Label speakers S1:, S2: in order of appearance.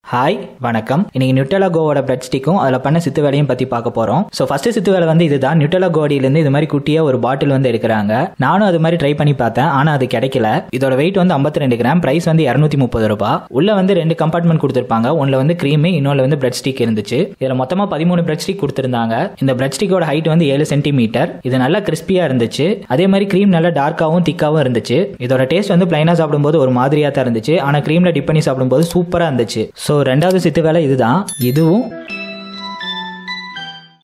S1: hi வணக்கம் இன்னைக்கு நியூட்டலா கோவோட bread ஸ்டிக்கும் அதில் பண்ண சித்து வேலையும் பற்றி பார்க்க போகிறோம் ஸோ ஃபர்ஸ்ட் சித்து வேலை வந்து இதுதான் நியூட்டலா கோடியிலேருந்து இது மாதிரி குட்டியாக ஒரு பாட்டில் வந்து எடுக்கிறாங்க நானும் அது மாதிரி ட்ரை பண்ணி பார்த்தேன் ஆனால் அது கிடைக்கல இதோட வெயிட் வந்து 52 ரெண்டு கிராம் ப்ரைஸ் வந்து இரநூத்தி முப்பது ரூபாய் உள்ள வந்து ரெண்டு கம்பார்ட்மெண்ட் கொடுத்துருப்பாங்க ஒன்றில் வந்து க்ரீமு இன்னொன்று வந்து பிரெட் ஸ்டிக் இருந்துச்சு இதில் மொத்தமாக பதிமூணு பிரெட் ஸ்டிக் கொடுத்துருந்தாங்க இந்த பிரெட் ஸ்டிக்கோட ஹைட் வந்து ஏழு சென்டிமீட்டர் இது நல்லா கிறிஸ்பியாக இருந்துச்சு அதே மாதிரி க்ரீம் நல்லா டார்க்காகவும் திக்காகவும் இருந்துச்சு இதோட டேஸ்ட் வந்து பிளைனாக சாப்பிடும்போது ஒரு மாதிரியாக தான் இருந்துச்சு ஆனால் க்ரீமில் டிப் பண்ணி சாப்பிடும்போது சூப்பராக இருந்துச்சு ஸோ ரெண்டாவது சித்து வேலை இதுதான் இதுவும்